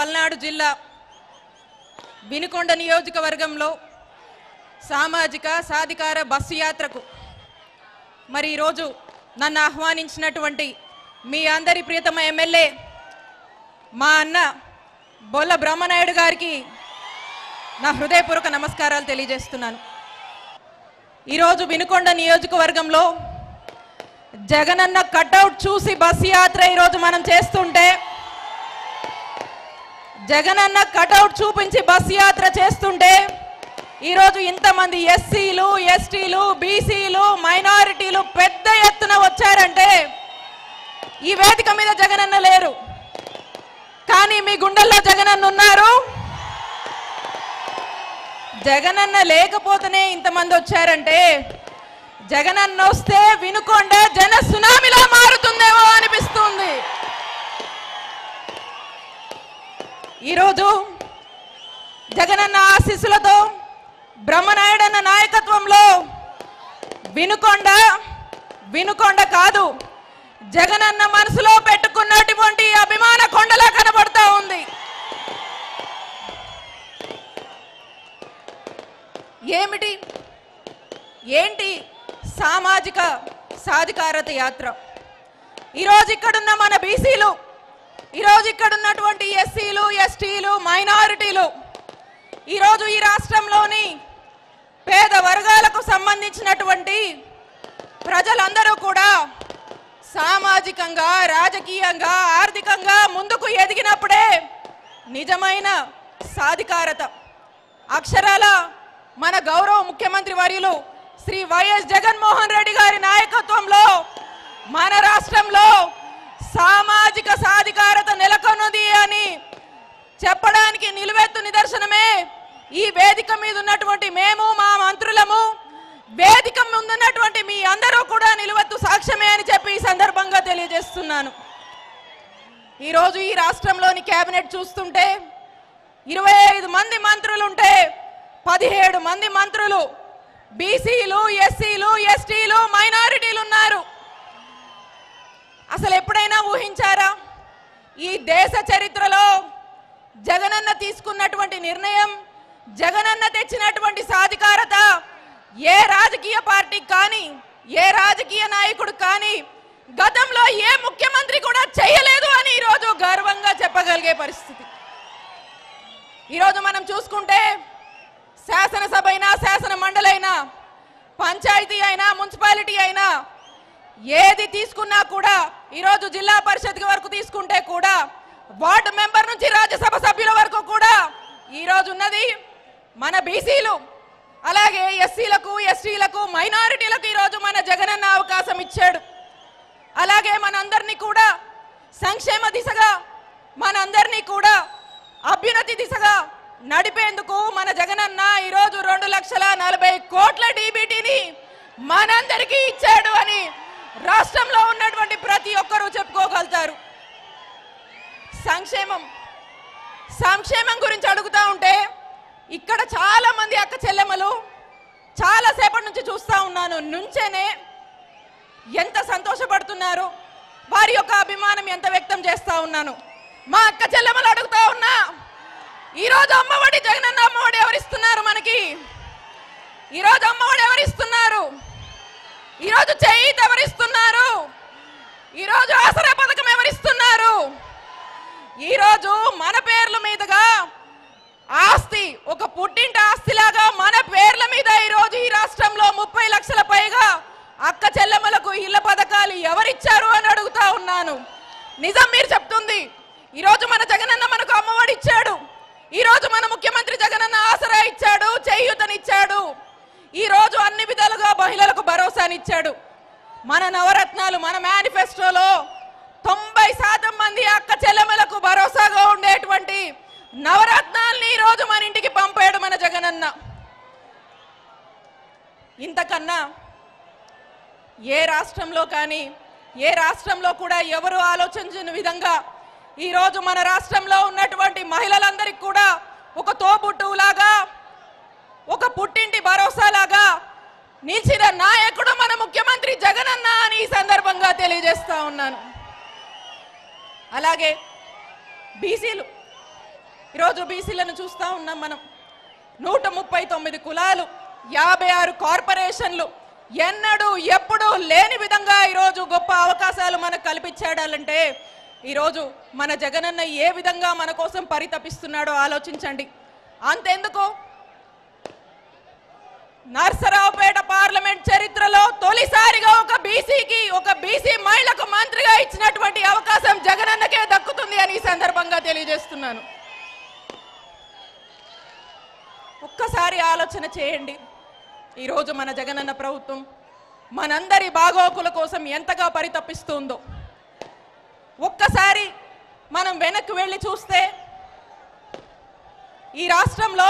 పల్నాడు జిల్లా వినుకొండ నియోజకవర్గంలో సామాజిక సాధికార బస్సు యాత్రకు మరి ఈరోజు నన్ను ఆహ్వానించినటువంటి మీ అందరి ప్రియతమ ఎమ్మెల్యే మా అన్న బొల్ల బ్రహ్మనాయుడు గారికి నా హృదయపూర్వక నమస్కారాలు తెలియజేస్తున్నాను ఈరోజు వినుకొండ నియోజకవర్గంలో జగనన్న కట్అవుట్ చూసి బస్సు యాత్ర ఈరోజు మనం చేస్తుంటే జగనన్న కటౌట్ చూపించి బస్ యాత్ర చేస్తుంటే ఈరోజు ఇంతమంది ఎస్సీలు ఎస్టీలు బీసీలు మైనారిటీలు పెద్ద ఎత్తున వచ్చారంటే ఈ వేదిక మీద జగనన్న లేరు కానీ మీ గుండెల్లో జగనన్న ఉన్నారు జగనన్న లేకపోతేనే ఇంతమంది వచ్చారంటే జగనన్న వస్తే వినుకొండ జన సునామిలా మారుతుందేమో అనిపిస్తుంది ఈరోజు జగనన్న ఆశీస్సులతో బ్రహ్మనాయుడన్న నాయకత్వంలో వినుకొండ వినుకొండ కాదు జగనన్న మనసులో పెట్టుకున్నటువంటి అభిమాన కొండలా కనబడతా ఉంది ఏమిటి ఏంటి సామాజిక సాధికారత యాత్ర ఈరోజు ఇక్కడున్న మన బీసీలు ఈరోజు ఇక్కడ ఉన్నటువంటి ఎస్సీలు ఎస్టీలు మైనారిటీలు ఈరోజు ఈ రాష్ట్రంలోని పేద వర్గాలకు సంబంధించినటువంటి ప్రజలందరూ కూడా సామాజికంగా రాజకీయంగా ఆర్థికంగా ముందుకు ఎదిగినప్పుడే నిజమైన సాధికారత అక్షరాల మన గౌరవ ముఖ్యమంత్రి వర్యులు శ్రీ వైఎస్ జగన్మోహన్ రెడ్డి గారి నాయకత్వంలో మన రాష్ట్రంలో సామాజిక సాధికారత నెలకొన్నది అని చెప్పడానికి నిలువెత్తు నిదర్శనమే ఈ వేదిక మీద ఉన్నటువంటి మేము మా మంత్రులము వేదిక ముందున్నటువంటి మీ అందరూ కూడా నిలువెత్తు సాక్ష్యమే అని చెప్పి ఈ సందర్భంగా తెలియజేస్తున్నాను ఈరోజు ఈ రాష్ట్రంలోని కేబినెట్ చూస్తుంటే ఇరవై ఐదు మంది మంత్రులు ఉంటే పదిహేడు మంది మంత్రులు బీసీలు ఎస్సీలు ఎస్టీలు మైనారిటీలు ఉన్నారు అసలు ఎప్పుడైనా ఊహించారా ఈ దేశ చరిత్రలో జగనన్న తీసుకున్నటువంటి నిర్ణయం జగనన్న తెచ్చినటువంటి సాధికారత ఏ రాజకీయ పార్టీ కానీ ఏ రాజకీయ నాయకుడు కానీ గతంలో ఏ ముఖ్యమంత్రి కూడా చేయలేదు అని ఈరోజు గర్వంగా చెప్పగలిగే పరిస్థితి ఈరోజు మనం చూసుకుంటే శాసనసభ అయినా శాసన మండలైనా పంచాయతీ అయినా మున్సిపాలిటీ అయినా ఏది తీసుకున్నా కూడా ఈరోజు జిల్లా పరిషత్ వరకు తీసుకుంటే కూడా వార్డు మెంబర్ నుంచి రాజ్యసభ సభ్యుల వరకు కూడా ఈరోజు ఉన్నది మన బీసీలు అలాగే ఎస్సీలకు ఎస్టీలకు మైనారిటీలకు ఈరోజు మన జగనన్న అవకాశం ఇచ్చాడు అలాగే మనందరినీ కూడా సంక్షేమ దిశగా మనందరినీ కూడా అభ్యున్నతి దిశగా నడిపేందుకు మన జగనన్న ఈరోజు రెండు లక్షల నలభై కోట్ల డీబీటీని మనందరికీ ఇచ్చాడు అని రాష్ట్రంలో ఉన్నటువంటి ప్రతి ఒక్కరూ చెప్పుకోగలుగుతారు సంక్షేమం సంక్షేమం గురించి అడుగుతా ఉంటే ఇక్కడ చాలా మంది అక్క చెల్లెమ్మలు చాలా సేపటి నుంచి చూస్తా ఉన్నాను నుంచేనే ఎంత సంతోషపడుతున్నారు వారి యొక్క అభిమానం ఎంత వ్యక్తం చేస్తా ఉన్నాను మా అక్క చెల్లెమ్మలు అడుగుతా ఉన్నా ఈరోజు అమ్మఒడి జగనన్న అమ్మఒడి ఎవరిస్తున్నారు మనకి ఈరోజు అమ్మఒడి ఎవరిస్తున్నారు ఈరోజు చేయిత ఎవరిస్తున్నారు ఈరోజు ఆసరా పథకం ఎవరిస్తున్నారు ఈరోజు మన పేర్ల మీదుగా ఆస్తి ఒక పుట్టింటి ఆస్తిలాగా మన పేర్ల మీద ఈరోజు ఈ రాష్ట్రంలో ముప్పై లక్షల పైగా అక్క చెల్లెమ్మలకు ఇళ్ల పథకాలు ఎవరిచ్చారు అని అడుగుతా ఉన్నాను నిజం మీరు చెప్తుంది ఈరోజు మన జగనన్న మనకు అమ్మఒడి ఇచ్చాడు ఈరోజు మన ముఖ్యమంత్రి జగనన్న ఆసరా ఇచ్చాడు చేయూతనిచ్చాడు ఈ రోజు అన్ని విధాలుగా మహిళలకు భరోసానిచ్చాడు మన నవరత్నాలు మన మేనిఫెస్టోలో తొంభై శాతం మంది అక్క చెల్లెమ్మలకు భరోసాగా ఉండేటువంటి నవరత్నాల్ని ఈ రోజు మన ఇంటికి పంపాడు మన జగనన్న ఇంతకన్నా ఏ రాష్ట్రంలో కానీ ఏ రాష్ట్రంలో కూడా ఎవరు ఆలోచించిన విధంగా ఈరోజు మన రాష్ట్రంలో ఉన్నటువంటి మహిళలందరికీ కూడా ఒక తోబుట్టులాగా ఒక పుట్టింటి భరోసాలాగా నిలిచిన నాయకుడు మన ముఖ్యమంత్రి జగనన్న అని ఈ సందర్భంగా తెలియజేస్తా ఉన్నాను అలాగే బీసీలు ఈరోజు బీసీలను చూస్తా ఉన్నాం మనం నూట ముప్పై తొమ్మిది కులాలు యాభై ఆరు కార్పొరేషన్లు ఎన్నడూ ఎప్పుడూ లేని విధంగా ఈరోజు గొప్ప అవకాశాలు మనకు కల్పించాడాలంటే ఈరోజు మన జగనన్న ఏ విధంగా మన కోసం పరితపిస్తున్నాడో ఆలోచించండి అంతెందుకు నర్సరావుపేట పార్లమెంట్ చరిత్రలో తొలిసారిగా ఒక బీసీకి ఒక బీసీ మహిళకు మంత్రిగా ఇచ్చినటువంటి అవకాశం జగనన్నకే దక్కుతుంది అని ఈ సందర్భంగా తెలియజేస్తున్నాను ఒక్కసారి ఆలోచన చేయండి ఈరోజు మన జగనన్న ప్రభుత్వం మనందరి బాగోకుల కోసం ఎంతగా పరితపిస్తుందో ఒక్కసారి మనం వెనక్కి వెళ్ళి చూస్తే ఈ రాష్ట్రంలో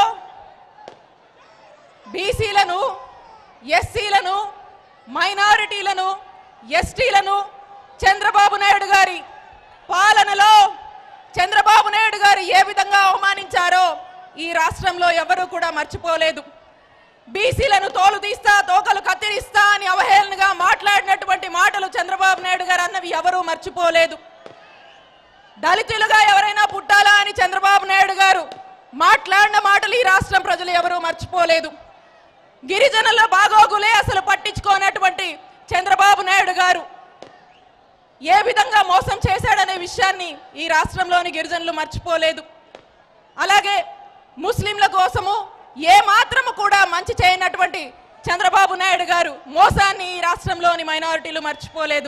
బీసీలను ఎస్సీలను మైనారిటీలను ఎస్టీలను చంద్రబాబు నాయుడు గారి పాలనలో చంద్రబాబు నాయుడు గారు ఏ విధంగా అవమానించారో ఈ రాష్ట్రంలో ఎవరూ కూడా మర్చిపోలేదు బీసీలను తోలు తీస్తా తోకలు కత్తిరిస్తా అని అవహేళనగా మాట్లాడినటువంటి మాటలు చంద్రబాబు నాయుడు గారు అన్నవి ఎవరూ మర్చిపోలేదు దళితులుగా ఎవరైనా పుట్టాలా అని చంద్రబాబు నాయుడు గారు మాట్లాడిన మాటలు ఈ రాష్ట్రం ప్రజలు ఎవరూ మర్చిపోలేదు గిరిజనుల బాగోగులే అసలు పట్టించుకోనటువంటి చంద్రబాబు నాయుడు గారు ఏ విధంగా మోసం చేశాడనే విషయాన్ని ఈ రాష్ట్రంలోని గిరిజనులు మర్చిపోలేదు అలాగే ముస్లింల కోసము ఏ మాత్రము కూడా మంచి చేయనటువంటి చంద్రబాబు నాయుడు గారు మోసాన్ని ఈ రాష్ట్రంలోని మైనారిటీలు మర్చిపోలేదు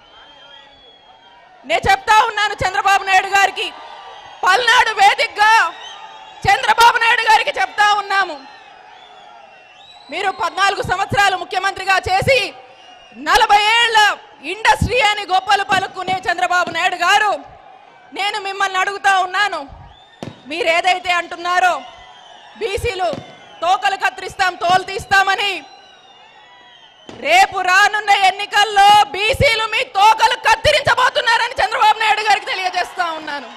నేను చెప్తా ఉన్నాను చంద్రబాబు నాయుడు గారికి పల్నాడు వేదికగా చంద్రబాబు నాయుడు గారికి చెప్తా ఉన్నాము మీరు పద్నాలుగు సంవత్సరాలు ముఖ్యమంత్రిగా చేసి నలభై ఏళ్ల ఇండస్ట్రీ అని గొప్పలు పలుకునే చంద్రబాబు నాయుడు గారు నేను మిమ్మల్ని అడుగుతా ఉన్నాను మీరు ఏదైతే అంటున్నారో బీసీలు తోకలు కత్తిరిస్తాం తోలు తీస్తామని రేపు రానున్న ఎన్నికల్లో బీసీలు మీ తోకలు కత్తిరించబోతున్నారని చంద్రబాబు నాయుడు గారికి తెలియజేస్తా ఉన్నాను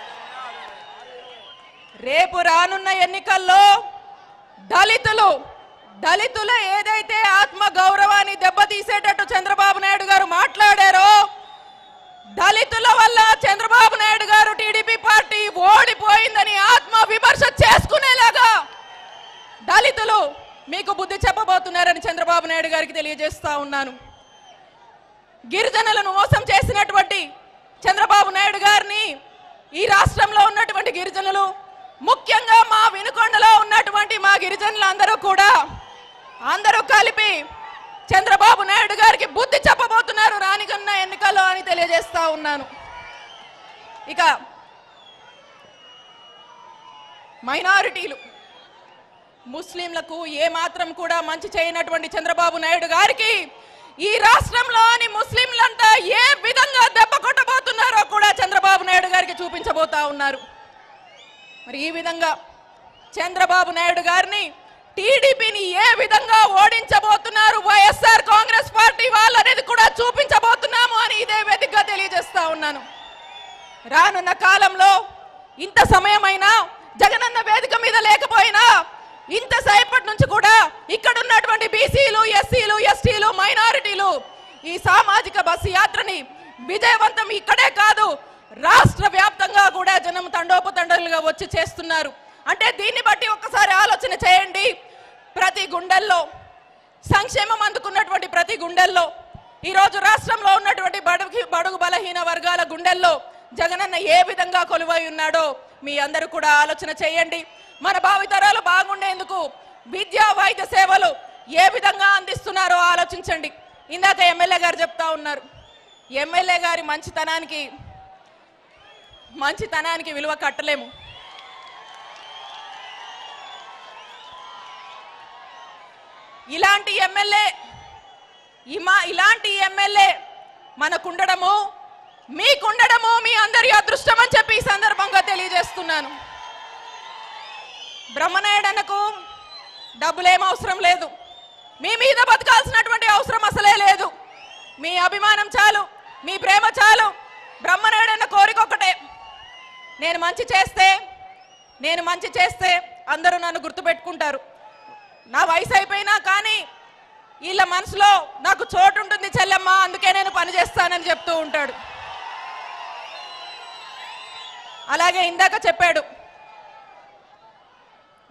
రేపు రానున్న ఎన్నికల్లో దళితులు దళితుల ఏదైతే ఆత్మ గౌరవాన్ని దెబ్బతీసేటట్టు చంద్రబాబు నాయుడు గారు మాట్లాడారో దళితుల వల్ల చంద్రబాబు నాయుడు గారు టీడీపీ పార్టీ ఓడిపోయిందని ఆత్మ విమర్శ చేసుకునేలాగా దళితులు మీకు బుద్ధి చెప్పబోతున్నారని చంద్రబాబు నాయుడు గారికి తెలియజేస్తా ఉన్నాను గిరిజనులను మోసం చేసినటువంటి చంద్రబాబు నాయుడు గారిని ఈ రాష్ట్రంలో ఉన్నటువంటి గిరిజనులు ముఖ్యంగా మా వినుకొండలో ఉన్నటువంటి మా గిరిజనులు అందరూ కూడా అందరూ కలిపి చంద్రబాబు నాయుడు గారికి బుద్ధి చెప్పబోతున్నారు రానికన్న ఎన్నికల్లో అని తెలియజేస్తా ఉన్నాను ఇక మైనారిటీలు ముస్లింలకు ఏ మాత్రం కూడా మంచి చేయనటువంటి చంద్రబాబు నాయుడు గారికి ఈ రాష్ట్రంలోని ముస్లింలంతా ఏ విధంగా దెబ్బ కొట్టబోతున్నారో కూడా చంద్రబాబు నాయుడు గారికి చూపించబోతా ఉన్నారు మరి ఈ విధంగా చంద్రబాబు నాయుడు గారిని టీడీపీని ఏ విధంగా ఓడించబోతున్నారు వైఎస్ఆర్ కాంగ్రెస్ పార్టీ వాళ్ళు అనేది కూడా చూపించబోతున్నాము అని ఇదే వేదికగా తెలియజేస్తా ఉన్నాను రానున్న కాలంలో ఇంత సమయమైనా జగనన్న వేదిక మీద లేకపోయినా ఇంతసేపటి నుంచి కూడా ఇక్కడ ఉన్నటువంటి బీసీలు ఎస్సీలు ఎస్టీలు మైనారిటీలు ఈ సామాజిక బస్సు యాత్రని విజయవంతం ఇక్కడే కాదు రాష్ట్ర వ్యాప్తంగా కూడా జనం తండోపతండలుగా వచ్చి చేస్తున్నారు అంటే దీన్ని బట్టి ఒక్కసారి ఆలోచన చేయండి ప్రతి గుండెల్లో సంక్షేమం అందుకున్నటువంటి ప్రతి గుండెల్లో ఈరోజు రాష్ట్రంలో ఉన్నటువంటి బడుగు బడుగు బలహీన వర్గాల గుండెల్లో జగనన్న ఏ విధంగా కొలువై ఉన్నాడో మీ అందరూ కూడా ఆలోచన చేయండి మన భావితరాలు బాగుండేందుకు విద్యా వైద్య సేవలు ఏ విధంగా అందిస్తున్నారో ఆలోచించండి ఇందాక ఎమ్మెల్యే గారు చెప్తా ఉన్నారు ఎమ్మెల్యే గారి మంచితనానికి మంచితనానికి విలువ కట్టలేము ఇలాంటి ఎమ్మెల్యే ఇమా ఇలాంటి ఎమ్మెల్యే మనకుండడము మీకుండడము మీ అందరి అదృష్టం అని చెప్పి ఈ సందర్భంగా తెలియజేస్తున్నాను బ్రహ్మనాయుడనకు డబ్బులేం అవసరం లేదు మీ మీద బతకాల్సినటువంటి అవసరం అసలే లేదు మీ అభిమానం చాలు మీ ప్రేమ చాలు బ్రహ్మనాయుడన్న కోరిక ఒకటే నేను మంచి చేస్తే నేను మంచి చేస్తే అందరూ నన్ను గుర్తుపెట్టుకుంటారు నా వయసు అయిపోయినా కానీ వీళ్ళ మనసులో నాకు చోటు ఉంటుంది చెల్లెమ్మ అందుకే నేను పని చేస్తానని చెప్తూ ఉంటాడు అలాగే ఇందాక చెప్పాడు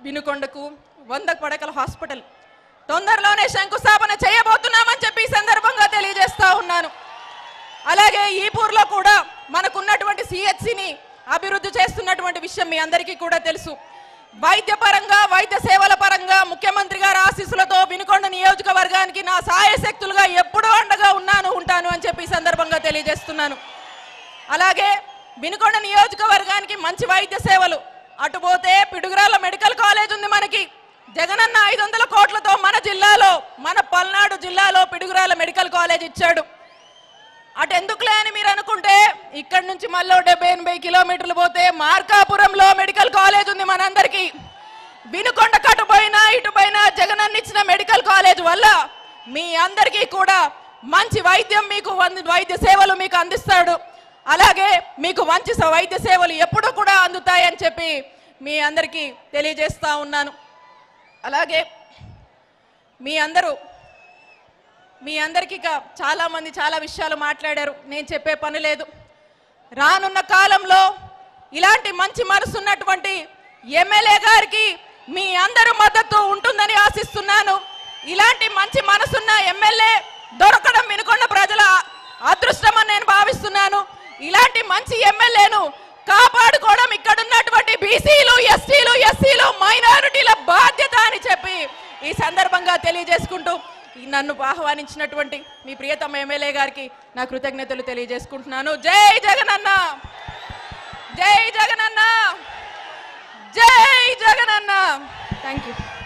వినుకొండకు వంద పడకల హాస్పిటల్ తొందరలోనే శంకుస్థాపన చేయబోతున్నామని చెప్పి ఈ సందర్భంగా తెలియజేస్తా ఉన్నాను అలాగే ఈపూర్లో కూడా మనకున్నటువంటి సిహెచ్సిని అభివృద్ధి చేస్తున్నటువంటి విషయం మీ అందరికీ కూడా తెలుసు వైద్య పరంగా వైద్య సేవల పరంగా ముఖ్యమంత్రి గారి ఆశీస్సులతో వినుకొండ నియోజకవర్గానికి నా సాయశక్తులుగా ఎప్పుడూ అండగా ఉన్నాను ఉంటాను అని చెప్పి ఈ సందర్భంగా తెలియజేస్తున్నాను అలాగే వినుకొండ నియోజకవర్గానికి మంచి వైద్య సేవలు అటు పోతే పిడుగురాల మెడికల్ కాలేజ్ ఉంది మనకి జగనన్న ఐదు వందల కోట్లతో మన జిల్లాలో మన పల్నాడు జిల్లాలో పిడుగురాల మెడికల్ కాలేజ్ ఇచ్చాడు అటు ఎందుకులే అని మీరు అనుకుంటే ఇక్కడ నుంచి మళ్ళీ డెబ్బై ఎనభై కిలోమీటర్లు పోతే మార్కాపురంలో మెడికల్ కాలేజ్ ఉంది మనందరికీ వినుకొండ కటు పైన ఇటు పైన జగనన్న ఇచ్చిన మెడికల్ కాలేజ్ వల్ల మీ అందరికీ కూడా మంచి వైద్యం మీకు వంద- వైద్య సేవలు మీకు అందిస్తాడు అలాగే మీకు మంచి స- వైద్య సేవలు ఎప్పుడూ కూడా అందుతాయని చెప్పి మీ అందరికీ తెలియజేస్తా ఉన్నాను అలాగే మీ అందరూ మీ అందరికీ ఇక చాలా మంది చాలా విషయాలు మాట్లాడారు నేను చెప్పే పని లేదు రానున్న కాలంలో ఇలాంటి మంచి మనసు ఉన్నటువంటి ఎమ్మెల్యే గారికి మీ అందరి మద్దతు ఉంటుందని ఆశిస్తున్నాను ఇలాంటి మంచి మనసున్న ఎమ్మెల్యే దొరకడం వినుకొండ ప్రజల అదృష్టమని నేను భావిస్తున్నాను ఇలాంటి మంచి ఎమ్మెల్యేను కాపాడుకోవడం ఇక్కడ ఉన్నటువంటి బీసీలు ఎస్టీలు ఎస్సీలు మైనారిటీల బాధ్యత అని చెప్పి ఈ సందర్భంగా తెలియజేసుకుంటూ ఈ నన్ను ఆహ్వానించినటువంటి మీ ప్రియతమ ఎమ్మెల్యే గారికి నా కృతజ్ఞతలు తెలియజేసుకుంటున్నాను జై జగనన్న జై జగనన్న జై జగనన్న థ్యాంక్ యూ